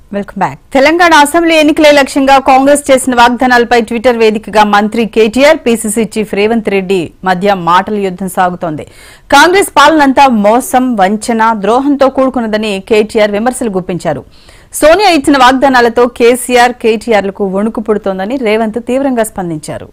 Welcome back Telangana assembly ఎన్నికలే లక్ష్యంగా కాంగ్రెస్ చేసిన వాగ్దానాలపై ట్విట్టర్ వేదికగా మంత్రి KTR PCC chief Revanth Reddy మధ్య మాటల యుద్దం సాగుతోంది కాంగ్రెస్ పాలనంతా మోసం వంచన ద్రోహంతో కూడుకున్నదని కేటీఆర్ విమర్శలు గుప్పించారు సోనియా ఇచ్చిన వాగ్దానాలతో కేసీఆర్ కేటీఆర్లకు వణుకు పుడుతోందని రేవంత్ తీవ్రంగా స్పందించారు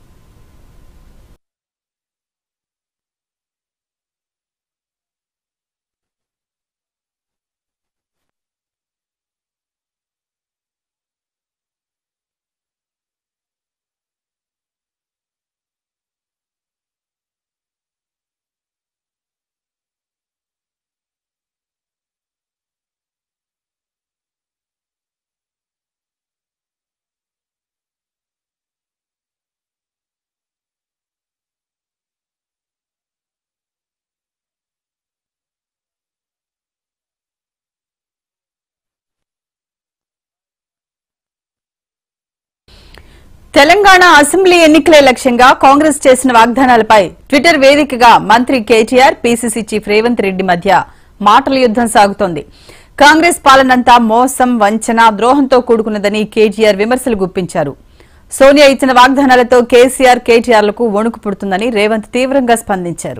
తెలంగాణ అసెంబ్లీ ఎన్నికలే లక్ష్యంగా కాంగ్రెస్ చేసిన వాగ్దానాలపై ట్విట్టర్ వేదికగా మంత్రి KTR PCC chief Revanth Reddy మధ్య మాటల యుద్దం సాగుతోంది కాంగ్రెస్ పాలనంతా మోసం వంచన ద్రోహంతో కూడుకున్నదని కేటీఆర్ విమర్శలు గుప్పించారు సోనియా ఇచ్చిన వాగ్దానాలతో కేసీఆర్ కేటీఆర్లకు వణుకు పుడుతుందని రేవంత్ తీవ్రంగా స్పందించారు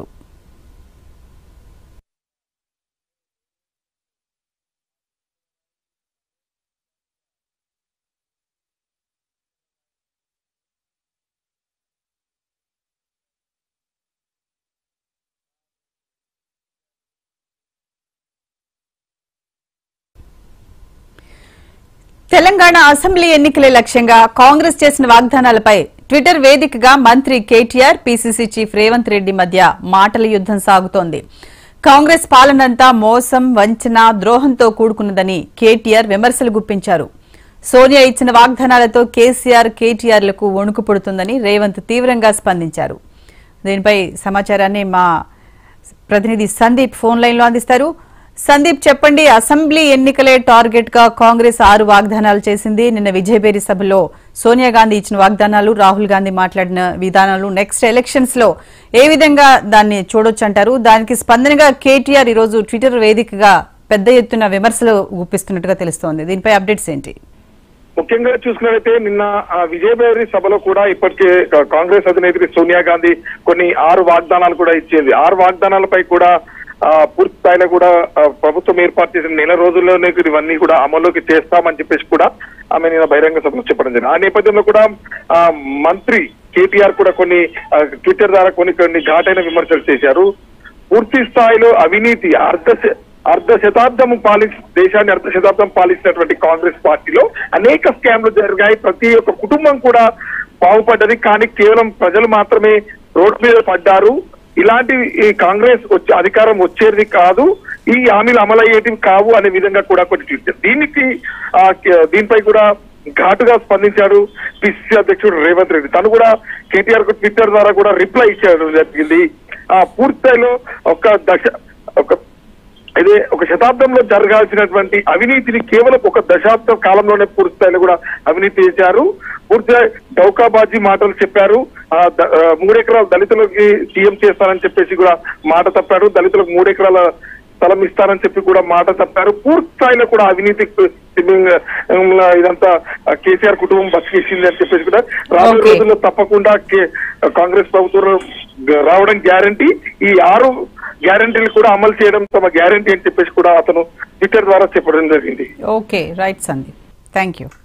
తెలంగాణ అసెంబ్లీ ఎన్నికలే లక్ష్యంగా కాంగ్రెస్ చేసిన వాగ్దానాలపై ట్విట్టర్ వేదికగా మంత్రి KTR PCC chief Revanth Reddy మధ్య మాటల యుద్దం సాగుతోంది కాంగ్రెస్ పాలనంతా మోసం వంచన ద్రోహంతో కూడుకున్నదని కేటీఆర్ విమర్శలు గుప్పించారు సోనియా ఇచ్చిన వాగ్దానాలతో కేసీఆర్ కేటీఆర్లకు వణుకు పుడుతుందని రేవంత్ తీవ్రంగా స్పందించారు దీనిపై సమాచారాన్ని మా ప్రతినిధి సందీప్ ఫోన్ లైన్ లో అందిస్తారు సందీప్ చెప్పండి అసెంబ్లీ ఎన్నికలే టార్గెట్ గా కాంగ్రెస్ ఆరు వాగ్దానాలు చేసింది నిన్న విజయబేరి సభలో సోనియా గాంధీ ఇచ్చిన వాగ్దానాలు రాహుల్ గాంధీ మాట్లాడిన విధానాలు నెక్స్ట్ ఎలక్షన్స్ లో ఏ విధంగా దాన్ని చూడొచ్చు అంటారు దానికి స్పందనగా కేటీఆర్ ఈరోజు ట్విట్టర్ వేదికగా పెద్ద ఎత్తున విమర్శలు గుప్పిస్తున్నట్టుగా తెలుస్తోంది దీనిపై అప్డేట్స్ ఏంటి ముఖ్యంగా చూసుకున్నట్లయితే నిన్న ఆ, విజయబేరి సభలో కూడా ఇప్పటికే కా- కాంగ్రెస్ అధినేత్రి సోనియా గాంధీ కొన్ని ఆరు వాగ్దానాలు కూడా ఇచ్చేది ఆరు వాగ్దానాలపై కూడా ఆ, పూర్తి స్థాయిలో కూడా ఆ, ప్రభుత్వం ఏర్పాటు చేసిన నెల రోజుల్లోనే ఇవన్నీ కూడా అమల్లోకి చేస్తామని చెప్పేసి కూడా ఆమె నిన్న బహిరంగ సభలో చెప్పడం జరిగింది ఆ నేపథ్యంలో కూడా ఆ, మంత్రి కేటీఆర్ కూడా కొన్ని ఆ, ట్విట్టర్ ద్వారా కొన్ని కొన్ని ఘాటైన విమర్శలు చేశారు పూర్తి స్థాయిలో అవినీతి అర్ధ శ- అర్ధ శతాబ్దం పాలి దేశాన్ని అర్ధ శతాబ్దం పాలించినటువంటి కాంగ్రెస్ పార్టీలో అనేక స్కామ్లు జరిగాయి ప్రతి ఒక్క కుటుంబం కూడా బాగుపడ్డది కానీ కేవలం ప్రజలు మాత్రమే రోడ్డు మీద పడ్డారు ఇలాంటి ఈ కాంగ్రెస్ వచ్చే అధికారం వచ్చేది కాదు ఈ హామీలు అమలయ్యేటివి కావు అనే విధంగా కూడా కొన్ని ట్వీట్ దీనికి ఆ, కే- దీనిపై కూడా ఘాటుగా స్పందించాడు పిసిసి అధ్యక్షుడు రేవంత్ రెడ్డి తను కూడా కేటీఆర్ కు ట్విట్టర్ ద్వారా కూడా రిప్లై ఇచ్చేయడం జరిగింది ఆ పూర్తిస్థాయిలో ఒక దశ ఒక ఇదే ఒక శతాబ్దంలో జరగాల్సినటువంటి అవినీతిని కేవలం ఒక దశాబ్దం కాలంలోనే పూర్తి స్థాయిలో కూడా అవినీతి చేశారు పూర్తిగా డౌకాబాజీ మాటలు చెప్పారు ఆ ద- ఆ, మూడెకరాల దళితులకి సీఎం చేస్తానని చెప్పేసి కూడా మాట తప్పారు దళితులకు మూడెకరాల స్థలం ఇస్తానని చెప్పి కూడా మాట తప్పారు పూర్తి స్థాయిలో కూడా అవినీతి ఇదంతా ఆ, కేసీఆర్ కుటుంబం బతికేసింది అని చెప్పేసి కూడా రాబోయే Okay. రోజుల్లో తప్పకుండా కే- కాంగ్రెస్ ప్రభుత్వం రావడం గ్యారంటీ ఈ ఆరు గ్యారంటీలు కూడా అమలు చేయడం తమ గ్యారంటీ అని చెప్పేసి కూడా అతను ట్విట్టర్ ద్వారా చెప్పడం జరిగింది okay right Sandeep thank you